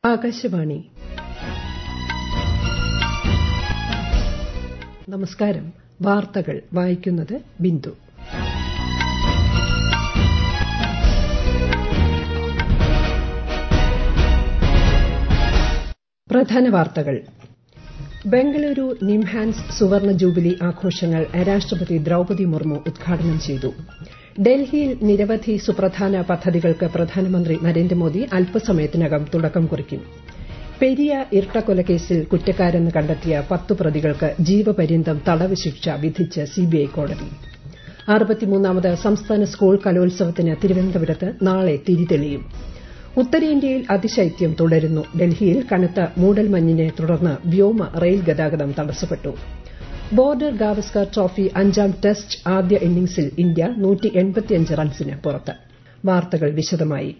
ആകാശവാണി നമസ്കാരം വാർത്തകൾ വായിക്കുന്നത് ബിന്ദു പ്രധാന വാർത്തകൾ ബംഗളൂരു നിംഹാൻസ് സുവർണ ജൂബിലി ആഘോഷങ്ങൾ രാഷ്ട്രപതി ദ്രൌപതി മുർമു ഉദ്ഘാടനം ചെയ്തു ഡൽഹിയിൽ നിരവധി സുപ്രധാന പദ്ധതികൾക്ക് പ്രധാനമന്ത്രി നരേന്ദ്രമോദി അല്പസമയത്തിനകം തുടക്കം കുറിക്കും പെരിയ ഇരട്ടക്കൊലക്കേസിൽ കുറ്റക്കാരെന്ന് കണ്ടെത്തിയ പത്തു പ്രതികൾക്ക് ജീവപര്യന്തം തടവ് ശിക്ഷ വിധിച്ച് സിബിഐ കോടതി അറുപത്തിമൂന്നാമത് സംസ്ഥാന സ്കൂൾ കലോത്സവത്തിന് തിരുവനന്തപുരത്ത് നാളെ തിരിതെളിയും ഉത്തരേന്ത്യയിൽ അതിശൈത്യം തുടരുന്നു ഡൽഹിയിൽ കനത്ത മൂടൽമഞ്ഞിനെ തുടർന്ന് വ്യോമ റെയിൽ ഗതാഗതം തടസ്സപ്പെട്ടു ബോർഡർ ഗാവസ്കർ ട്രോഫി അഞ്ചാം ടെസ്റ്റ് ആദ്യ ഇന്നിംഗ്സിൽ ഇന്ത്യ റൺസിന് പുറത്ത് വാർത്തകൾ വിശദമായി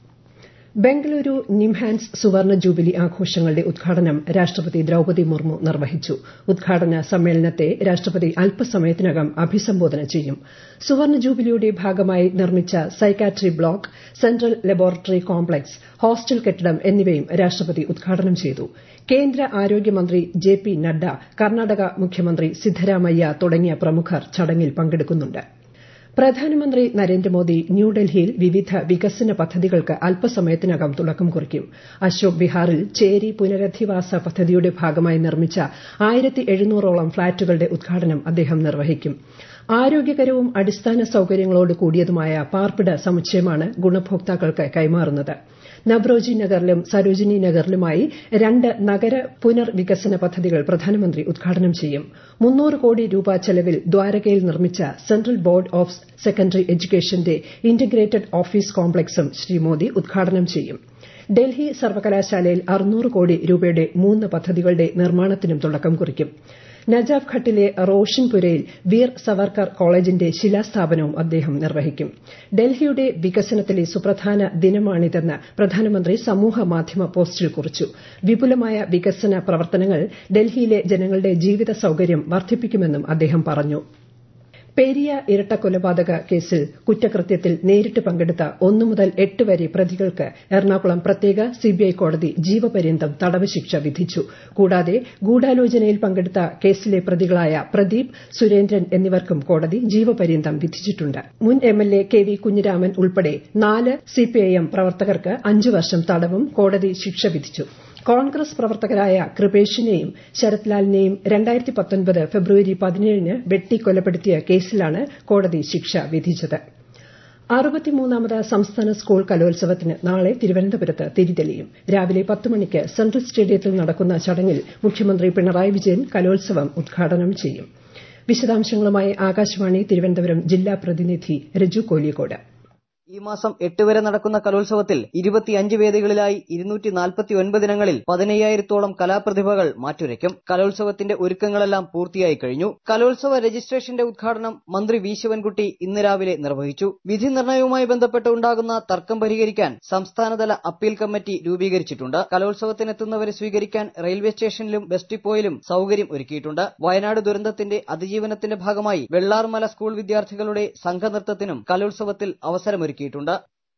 ബംഗളൂരു നിംഹാൻസ് സുവർണ ജൂബിലി ആഘോഷങ്ങളുടെ ഉദ്ഘാടനം രാഷ്ട്രപതി ദ്രൌപതി മുർമു നിർവഹിച്ചു ഉദ്ഘാടന സമ്മേളനത്തെ രാഷ്ട്രപതി അല്പസമയത്തിനകം അഭിസംബോധന ചെയ്യും സുവർണ ജൂബിലിയുടെ ഭാഗമായി നിർമ്മിച്ച psychiatry block central laboratory complex hostel കെട്ടിടം എന്നിവയും രാഷ്ട്രപതി ഉദ്ഘാടനം ചെയ്തു കേന്ദ്ര ആരോഗ്യമന്ത്രി ജെ പി നദ്ദ കർണാടക മുഖ്യമന്ത്രി സിദ്ധരാമയ്യ തുടങ്ങിയ പ്രമുഖർ ചടങ്ങിൽ പങ്കെടുക്കുന്നുണ്ട് പ്രധാനമന്ത്രി നരേന്ദ്രമോദി ന്യൂഡൽഹിയിൽ വിവിധ വികസന പദ്ധതികൾക്ക് അല്പസമയത്തിനകം തുടക്കം കുറിക്കും അശോക് ബിഹാറിൽ ചേരി പുനരധിവാസ പദ്ധതിയുടെ ഭാഗമായി നിർമ്മിച്ച ആയിരത്തി എഴുന്നൂറോളം ഫ്ളാറ്റുകളുടെ ഉദ്ഘാടനം അദ്ദേഹം നിർവഹിക്കും ആരോഗ്യകരവും അടിസ്ഥാന സൌകര്യങ്ങളോട് കൂടിയതുമായ പാർപ്പിട സമുച്ചയമാണ് ഗുണഭോക്താക്കൾക്ക് കൈമാറുന്നത് നവ്രോജി നഗറിലും സരോജിനി നഗറിലുമായി രണ്ട് നഗര പുനർവികസന പദ്ധതികൾ പ്രധാനമന്ത്രി ഉദ്ഘാടനം ചെയ്യും മുന്നൂറ് കോടി രൂപ ചെലവിൽ ദ്വാരകയിൽ നിർമ്മിച്ച സെൻട്രൽ ബോർഡ് ഓഫ് സെക്കൻഡറി എഡ്യൂക്കേഷന്റെ ഇന്റഗ്രേറ്റഡ് ഓഫീസ് കോംപ്ലക്സും ശ്രീ മോദി ഉദ്ഘാടനം ചെയ്യും ഡൽഹി സർവകലാശാലയിൽ അറുന്നൂറ് കോടി രൂപയുടെ മൂന്ന് പദ്ധതികളുടെ നിർമ്മാണത്തിനും തുടക്കം കുറിക്കും നജാഫ് ഘട്ടിലെ റോഷൻപുരയിൽ വീർ സവർക്കർ കോളേജിന്റെ ശിലാസ്ഥാപനവും അദ്ദേഹം നിർവഹിക്കും ഡൽഹിയുടെ വികസനത്തിലെ സുപ്രധാന ദിനമാണിതെന്ന് പ്രധാനമന്ത്രി സമൂഹ മാധ്യമ പോസ്റ്റിൽ കുറിച്ചു വിപുലമായ വികസന പ്രവർത്തനങ്ങൾ ഡൽഹിയിലെ ജനങ്ങളുടെ ജീവിത സൌകര്യം വർദ്ധിപ്പിക്കുമെന്നും അദ്ദേഹം പറഞ്ഞു പെരിയ ഇരട്ടക്കൊലപാതക കേസിൽ കുറ്റകൃത്യത്തിൽ നേരിട്ട് പങ്കെടുത്ത ഒന്നു മുതൽ എട്ട് വരെ പ്രതികൾക്ക് എറണാകുളം പ്രത്യേക സിബിഐ കോടതി ജീവപര്യന്തം തടവ് ശിക്ഷ വിധിച്ചു കൂടാതെ ഗൂഢാലോചനയിൽ പങ്കെടുത്ത കേസിലെ പ്രതികളായ പ്രദീപ് സുരേന്ദ്രൻ എന്നിവർക്കും കോടതി ജീവപര്യന്തം വിധിച്ചിട്ടുണ്ട് മുൻ എംഎൽഎ കെ വി കുഞ്ഞിരാമൻ ഉൾപ്പെടെ നാല് സിപിഐഎം പ്രവർത്തകർക്ക് അഞ്ചു വർഷം തടവും കോടതി ശിക്ഷ വിധിച്ചു കോൺഗ്രസ് പ്രവർത്തകരായ കൃപേഷിനെയും ശരത്ലാലിനെയും ഫെബ്രുവരി പതിനേഴിന് വെട്ടിക്കൊലപ്പെടുത്തിയ കേസിലാണ് കോടതി ശിക്ഷ വിധിച്ചത് അറുപത്തിമൂന്നാമത് സംസ്ഥാന സ്കൂൾ കലോത്സവത്തിന് നാളെ തിരുവനന്തപുരത്ത് തിരിതെളിയും രാവിലെ പത്ത് മണിക്ക് സെൻട്രൽ സ്റ്റേഡിയത്തിൽ നടക്കുന്ന ചടങ്ങിൽ മുഖ്യമന്ത്രി പിണറായി വിജയൻ കലോത്സവം ഉദ്ഘാടനം ചെയ്യും വിശദാംശങ്ങളുമായി ആകാശവാണി തിരുവനന്തപുരം ജില്ലാ പ്രതിനിധി രജു കോലിയക്കോട് ഈ മാസം എട്ട് വരെ നടക്കുന്ന കലോത്സവത്തിൽ ഇരുപത്തിയഞ്ച് വേദികളിലായി ഇരുന്നൂറ്റി നാൽപ്പത്തി ഒൻപതിനങ്ങളിൽ പതിനയ്യായിരത്തോളം കലാപ്രതിഭകൾ മാറ്റുരയ്ക്കും കലോത്സവത്തിന്റെ ഒരുക്കങ്ങളെല്ലാം പൂർത്തിയായി കഴിഞ്ഞു കലോത്സവ രജിസ്ട്രേഷന്റെ ഉദ്ഘാടനം മന്ത്രി വി ശിവൻകുട്ടി ഇന്ന് രാവിലെ നിർവഹിച്ചു വിധി നിർണയവുമായി ബന്ധപ്പെട്ട് ഉണ്ടാകുന്ന തർക്കം പരിഹരിക്കാൻ സംസ്ഥാനതല അപ്പീൽ കമ്മിറ്റി രൂപീകരിച്ചിട്ടുണ്ട് കലോത്സവത്തിനെത്തുന്നവരെ സ്വീകരിക്കാൻ റെയിൽവേ സ്റ്റേഷനിലും ബസ് ഡിപ്പോയിലും സൌകര്യം ഒരുക്കിയിട്ടുണ്ട് വയനാട് ദുരന്തത്തിന്റെ അതിജീവനത്തിന്റെ ഭാഗമായി വെള്ളാർമല സ്കൂൾ വിദ്യാർത്ഥികളുടെ സംഘനൃത്തത്തിനും കലോത്സവത്തിൽ അവസരമൊരുക്കി ഒരുക്കിയിട്ടുണ്ട്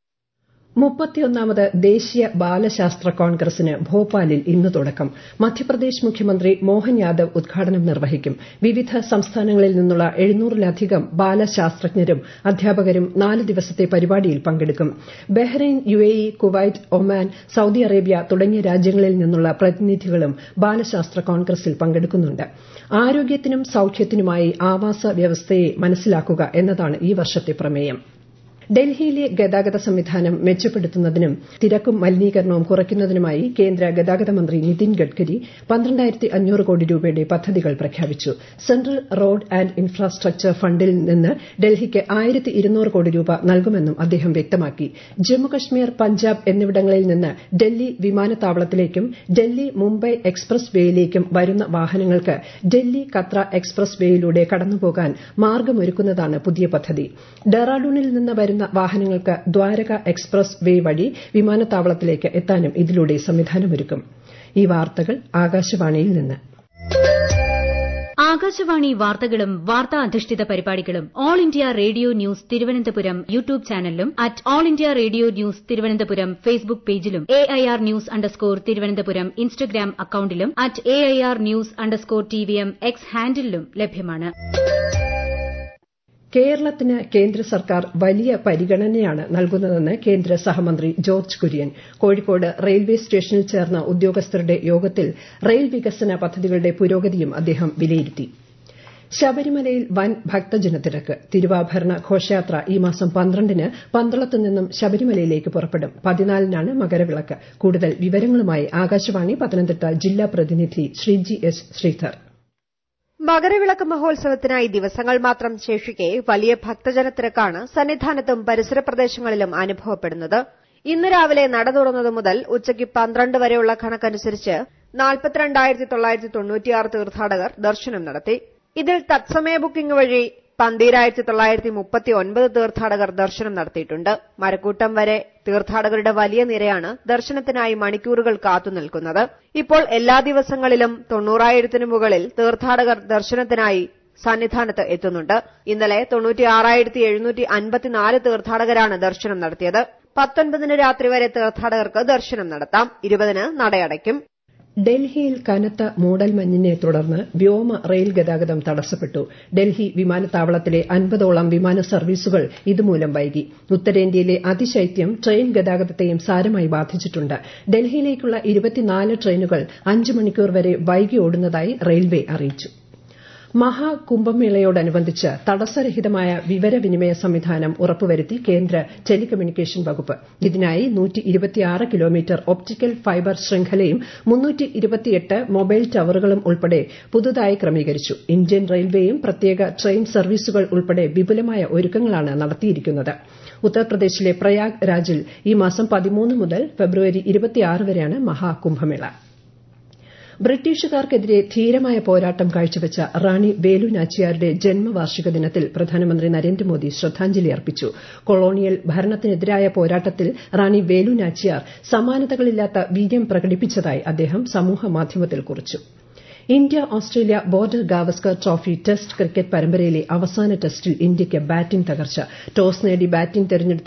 മുപ്പത്തിയൊന്നാമത് ദേശീയ ബാലശാസ്ത്ര കോൺഗ്രസിന് ഭോപ്പാലിൽ ഇന്ന് തുടക്കം മധ്യപ്രദേശ് മുഖ്യമന്ത്രി മോഹൻ യാദവ് ഉദ്ഘാടനം നിർവഹിക്കും വിവിധ സംസ്ഥാനങ്ങളിൽ നിന്നുള്ള എഴുന്നൂറിലധികം ബാലശാസ്ത്രജ്ഞരും അധ്യാപകരും നാല് ദിവസത്തെ പരിപാടിയിൽ പങ്കെടുക്കും Bahrain UAE Kuwait Oman Saudi Arabia തുടങ്ങിയ രാജ്യങ്ങളിൽ നിന്നുള്ള പ്രതിനിധികളും ബാലശാസ്ത്ര കോൺഗ്രസിൽ പങ്കെടുക്കുന്നുണ്ട് ആരോഗ്യത്തിനും സൌഖ്യത്തിനുമായി ആവാസ വ്യവസ്ഥയെ മനസ്സിലാക്കുക എന്നതാണ് ഈ വർഷത്തെ പ്രമേയം ഡൽഹിയിലെ ഗതാഗത സംവിധാനം മെച്ചപ്പെടുത്തുന്നതിനും തിരക്കും മലിനീകരണവും കുറയ്ക്കുന്നതിനുമായി കേന്ദ്ര ഗതാഗത മന്ത്രി നിതിൻ ഗഡ്കരി പന്ത്രണ്ടായിരത്തി അഞ്ഞൂറ് കോടി രൂപയുടെ പദ്ധതികൾ പ്രഖ്യാപിച്ചു സെൻട്രൽ റോഡ് ആന്റ് ഇൻഫ്രാസ്ട്രക്ചർ ഫണ്ടിൽ നിന്ന് ഡൽഹിക്ക് ആയിരത്തി ഇരുന്നൂറ് കോടി രൂപ നൽകുമെന്നും അദ്ദേഹം വ്യക്തമാക്കി ജമ്മുകശ്മീർ പഞ്ചാബ് എന്നിവിടങ്ങളിൽ നിന്ന് ഡൽഹി വിമാനത്താവളത്തിലേക്കും ഡൽഹി മുംബൈ എക്സ്പ്രസ് വേയിലേക്കും വരുന്ന വാഹനങ്ങൾക്ക് ഡൽഹി കത്ര എക്സ്പ്രസ് വേയിലൂടെ കടന്നുപോകാൻ മാർഗമൊരുക്കുന്നതാണ് പുതിയ പദ്ധതി ഡെറാഡൂണിൽ നിന്ന് വരുന്ന വാഹനങ്ങൾക്ക് ദ്വാരക എക്സ്പ്രസ് വേ വഴി വിമാനത്താവളത്തിലേക്ക് എത്താനും ഇതിലൂടെ സംവിധാനമൊരുക്കും ഈ വാർത്തകൾ ആകാശവാണിയിൽ നിന്ന് ആകാശവാണി വാർത്തകളും വാർത്താ അധിഷ്ഠിത പരിപാടികളും All India Radio news Thiruvananthapuram YouTube ചാനലിലും at All India Radio news Thiruvananthapuram Facebook പേജിലും A I R news underscore Thiruvananthapuram Instagram അക്കൌണ്ടിലും at A I R news underscore T V M X ഹാൻഡിലും ലഭ്യമാണ് കേരളത്തിന് കേന്ദ്ര സർക്കാർ വലിയ പരിഗണനയാണ് നൽകുന്നതെന്ന് കേന്ദ്ര സഹമന്ത്രി ജോർജ് കുര്യൻ കോഴിക്കോട് റെയിൽവേ സ്റ്റേഷനിൽ ചേർന്ന ഉദ്യോഗസ്ഥരുടെ യോഗത്തിൽ റെയിൽ വികസന പദ്ധതികളുടെ പുരോഗതിയും അദ്ദേഹം വിലയിരുത്തി ശബരിമലയിൽ വൻ ഭക്തജനത്തിരക്ക് തിരുവാഭരണ ഘോഷയാത്ര ഈ മാസം പന്ത്രണ്ടിന് പന്തളത്തു നിന്നും ശബരിമലയിലേക്ക് പുറപ്പെടും പതിനാലിനാണ് മകരവിളക്ക് കൂടുതൽ വിവരങ്ങളുമായി ആകാശവാണി പത്തനംതിട്ട ജില്ലാ പ്രതിനിധി ശ്രീജി എസ് ശ്രീധർ മകരവിളക്ക് മഹോത്സവത്തിനായി ദിവസങ്ങൾ മാത്രം ശേഷിക്കെ വലിയ ഭക്തജനത്തിരക്കാണ് സന്നിധാനത്തും പരിസര പ്രദേശങ്ങളിലും അനുഭവപ്പെടുന്നത് ഇന്ന് രാവിലെ നട തുറന്നതു മുതൽ ഉച്ചയ്ക്ക് പന്ത്രണ്ട് വരെയുള്ള കണക്കനുസരിച്ച് നാൽപ്പത്തിരണ്ടായിരത്തി തൊള്ളായിരത്തി തൊണ്ണൂറ്റിയാറ് തീർത്ഥാടകർ ദർശനം നടത്തി ഇതിൽ തത്സമയ ബുക്കിംഗ് വഴി പന്തീരായിരത്തി തൊള്ളായിരത്തി മുപ്പത്തി ഒൻപത് തീർത്ഥാടകർ ദർശനം നടത്തിയിട്ടുണ്ട് മരക്കൂട്ടം വരെ തീർത്ഥാടകരുടെ വലിയ നിരയാണ് ദർശനത്തിനായി മണിക്കൂറുകൾ കാത്തുനിൽക്കുന്നത് ഇപ്പോൾ എല്ലാ ദിവസങ്ങളിലും തൊണ്ണൂറായിരത്തിനു മുകളിൽ തീർത്ഥാടകർ ദർശനത്തിനായി സന്നിധാനത്ത് എത്തുന്നുണ്ട് ഇന്നലെ തൊണ്ണൂറ്റിയാറായിരത്തി എഴുന്നൂറ്റി അൻപത്തിനാല് തീർത്ഥാടകരാണ് ദർശനം നടത്തിയത് പത്തൊൻപതിന് രാത്രി വരെ തീർത്ഥാടകർക്ക് ദർശനം നടത്താം ഇരുപതിന് നടയടയ്ക്കും ഡൽഹിയിൽ കനത്ത മൂടൽമഞ്ഞിനെ തുടർന്ന് വ്യോമ റെയിൽ ഗതാഗതം തടസ്സപ്പെട്ടു ഡൽഹി വിമാനത്താവളത്തിലെ അൻപതോളം വിമാന സർവീസുകൾ ഇതുമൂലം വൈകി ഉത്തരേന്ത്യയിലെ അതിശൈത്യം ട്രെയിൻ ഗതാഗതത്തെയും സാരമായി ബാധിച്ചിട്ടുണ്ട് ഡൽഹിയിലേക്കുള്ള ഇരുപത്തിനാല് ട്രെയിനുകൾ അഞ്ച് മണിക്കൂർ വരെ വൈകി ഓടുന്നതായി റെയിൽവേ അറിയിച്ചു മഹാകുംഭമേളയോടനുബന്ധിച്ച് തടസ്സരഹിതമായ വിവരവിനിമയ സംവിധാനം ഉറപ്പുവരുത്തി കേന്ദ്ര ടെലികമ്മ്യൂണിക്കേഷൻ വകുപ്പ് ഇതിനായി കിലോമീറ്റർ ഒപ്റ്റിക്കൽ ഫൈബർ ശൃംഖലയും മൊബൈൽ ടവറുകളും ഉൾപ്പെടെ പുതുതായി ക്രമീകരിച്ചു ഇന്ത്യൻ റെയിൽവേയും പ്രത്യേക ട്രെയിൻ സർവീസുകൾ ഉൾപ്പെടെ വിപുലമായ ഒരുക്കങ്ങളാണ് നടത്തിയിരിക്കുന്നത് ഉത്തർപ്രദേശിലെ പ്രയാഗ് രാജിൽ ഈ മാസം പതിമൂന്ന് മുതൽ ഫെബ്രുവരി വരെയാണ് മഹാകുംഭമേള ബ്രിട്ടീഷുകാർക്കെതിരെ ധീരമായ പോരാട്ടം കാഴ്ചവെച്ച റാണി വേലു നാച്ചിയാരുടെ ജന്മവാർഷിക ദിനത്തിൽ പ്രധാനമന്ത്രി നരേന്ദ്രമോദി ശ്രദ്ധാഞ്ജലി അർപ്പിച്ചു കൊളോണിയൽ ഭരണത്തിനെതിരായ പോരാട്ടത്തിൽ റാണി വേലു നാച്ചിയാർ സമാനതകളില്ലാത്ത വീര്യം പ്രകടിപ്പിച്ചതായി അദ്ദേഹം സമൂഹമാധ്യമത്തിൽ കുറിച്ചു India Australia Border Gavaskar trophy test cricket പരമ്പരയിലെ അവസാന ടെസ്റ്റിൽ ഇന്ത്യയ്ക്ക് ബാറ്റിംഗ് തകർച്ച ടോസ് നേടി ബാറ്റിംഗ് തെരഞ്ഞെടുത്ത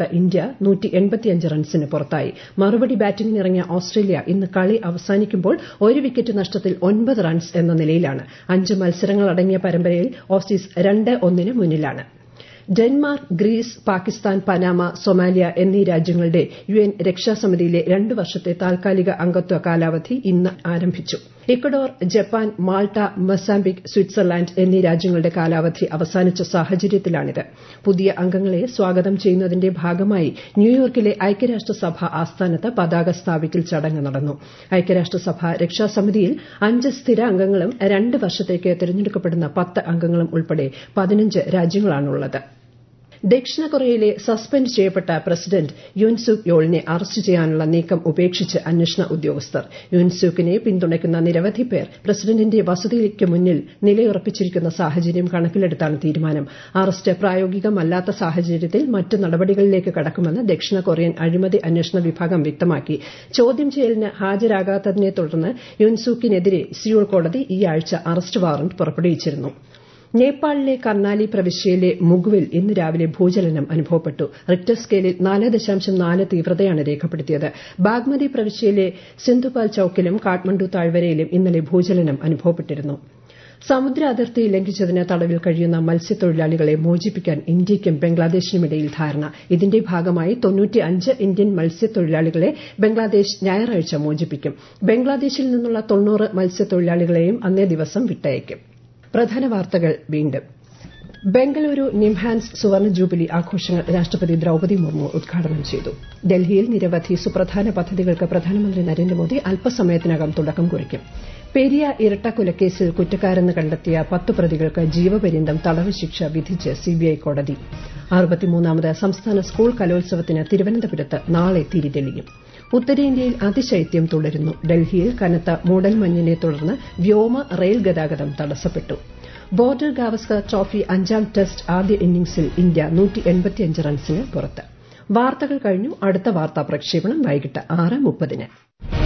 ഇന്ത്യ റൺസിന് പുറത്തായി മറുപടി ബാറ്റിംഗിനിറങ്ങിയ ഓസ്ട്രേലിയ ഇന്ന് കളി അവസാനിക്കുമ്പോൾ ഒരു വിക്കറ്റ് നഷ്ടത്തിൽ ഒൻപത് റൺസ് എന്ന നിലയിലാണ് അഞ്ച് മത്സരങ്ങളടങ്ങിയ പരമ്പരയിൽ ഓസീസ് രണ്ട് ഒന്നിന് മുന്നിലാണ് Denmark Greece Pakistan Panama Somalia എന്നീ രാജ്യങ്ങളുടെ യു എൻ രക്ഷാസമിതിയിലെ രണ്ട് വർഷത്തെ താൽക്കാലിക അംഗത്വ കാലാവധി ഇന്ന് ആരംഭിച്ചു Ecuador Japan Malta Mozambique Switzerland എന്നീ രാജ്യങ്ങളുടെ കാലാവധി അവസാനിച്ച സാഹചര്യത്തിലാണിത് പുതിയ അംഗങ്ങളെ സ്വാഗതം ചെയ്യുന്നതിന്റെ ഭാഗമായി ന്യൂയോർക്കിലെ ഐക്യരാഷ്ട്രസഭ ആസ്ഥാനത്ത് പതാക സ്ഥാപിക്കൽ ചടങ്ങ് നടന്നു ഐക്യരാഷ്ട്രസഭ രക്ഷാസമിതിയിൽ അഞ്ച് സ്ഥിര അംഗങ്ങളും രണ്ട് വർഷത്തേക്ക് തിരഞ്ഞെടുക്കപ്പെടുന്ന പത്ത് അംഗങ്ങളും ഉൾപ്പെടെ പതിനഞ്ച് രാജ്യങ്ങളാണുള്ളത് ദക്ഷിണ കൊറിയയിലെ സസ്പെൻഡ് ചെയ്യപ്പെട്ട പ്രസിഡന്റ് യുൻസുക് യോളിനെ അറസ്റ്റ് ചെയ്യാനുള്ള നീക്കം ഉപേക്ഷിച്ച് അന്വേഷണ ഉദ്യോഗസ്ഥർ യുൻസുക്കിനെ പിന്തുണയ്ക്കുന്ന നിരവധി പേർ പ്രസിഡന്റിന്റെ വസതിക്ക് മുന്നിൽ നിലയുറപ്പിച്ചിരിക്കുന്ന സാഹചര്യം കണക്കിലെടുത്താണ് തീരുമാനം അറസ്റ്റ് പ്രായോഗികമല്ലാത്ത സാഹചര്യത്തിൽ മറ്റ് നടപടികളിലേക്ക് കടക്കുമെന്ന് ദക്ഷിണ കൊറിയൻ അഴിമതി അന്വേഷണ വിഭാഗം വ്യക്തമാക്കി ചോദ്യം ചെയ്യലിന് ഹാജരാകാത്തതിനെ തുടർന്ന് യുൻസൂക്കിനെതിരെ സിയോൾ കോടതി ഈ ആഴ്ച അറസ്റ്റ് വാറന്റ് പുറപ്പെടുവിച്ചിരുന്നു നേപ്പാളിലെ കർണാലി പ്രവിശ്യയിലെ മുഗുവിൽ ഇന്ന് രാവിലെ ഭൂചലനം അനുഭവപ്പെട്ടു റിക്ടർ സ്കെയിലിൽ നാല് ദശാംശം നാല് തീവ്രതയാണ് രേഖപ്പെടുത്തിയത് ബാഗ്മതി പ്രവിശ്യയിലെ സിന്ധുപാൽ ചൌക്കിലും കാഠ്മണ്ഡു താഴ്വരയിലും ഇന്നലെ ഭൂചലനം അനുഭവപ്പെട്ടിരുന്നു സമുദ്ര അതിർത്തി ലംഘിച്ചതിന് തടവിൽ കഴിയുന്ന മത്സ്യത്തൊഴിലാളികളെ മോചിപ്പിക്കാൻ ഇന്ത്യയ്ക്കും ബംഗ്ലാദേശിനുമിടയിൽ ധാരണ ഇതിന്റെ ഭാഗമായി ഇന്ത്യൻ മത്സ്യത്തൊഴിലാളികളെ ബംഗ്ലാദേശ് ഞായറാഴ്ച മോചിപ്പിക്കും ബംഗ്ലാദേശിൽ നിന്നുള്ള തൊണ്ണൂറ് മത്സ്യത്തൊഴിലാളികളെയും അന്നേ ദിവസം വിട്ടയയ്ക്കും പ്രധാന വാർത്തകൾ വീണ്ടും ബംഗളൂരു നിംഹാൻസ് സുവർണ ജൂബിലി ആഘോഷങ്ങൾ രാഷ്ട്രപതി ദ്രൌപതി മുർമു ഉദ്ഘാടനം ചെയ്തു ഡൽഹിയിൽ നിരവധി സുപ്രധാന പദ്ധതികൾക്ക് പ്രധാനമന്ത്രി നരേന്ദ്രമോദി അല്പസമയത്തിനകം തുടക്കം കുറിക്കും പെരിയ ഇരട്ടക്കൊലക്കേസിൽ കുറ്റക്കാരെന്ന് കണ്ടെത്തിയ പത്ത് പ്രതികൾക്ക് ജീവപര്യന്തം തടവ് ശിക്ഷ വിധിച്ച് സിബിഐ കോടതി അറുപത്തിമൂന്നാമത് സംസ്ഥാന സ്കൂൾ കലോത്സവത്തിന് തിരുവനന്തപുരത്ത് നാളെ തിരിതെളിയും ഉത്തരേന്ത്യയിൽ അതിശൈത്യം തുടരുന്നു ഡൽഹിയിൽ കനത്ത മൂടൽമഞ്ഞിനെ തുടർന്ന് വ്യോമ റെയിൽ ഗതാഗതം തടസ്സപ്പെട്ടു ബോർഡർ ഗാവസ്കർ ട്രോഫി അഞ്ചാം ടെസ്റ്റ് ആദ്യ ഇന്നിംഗ്സിൽ ഇന്ത്യ റൺസിന് പുറത്ത് വാർത്തകൾ കഴിഞ്ഞു അടുത്ത വാർത്താ പ്രക്ഷേപണം വൈകിട്ട് ആറ് മുപ്പതിന്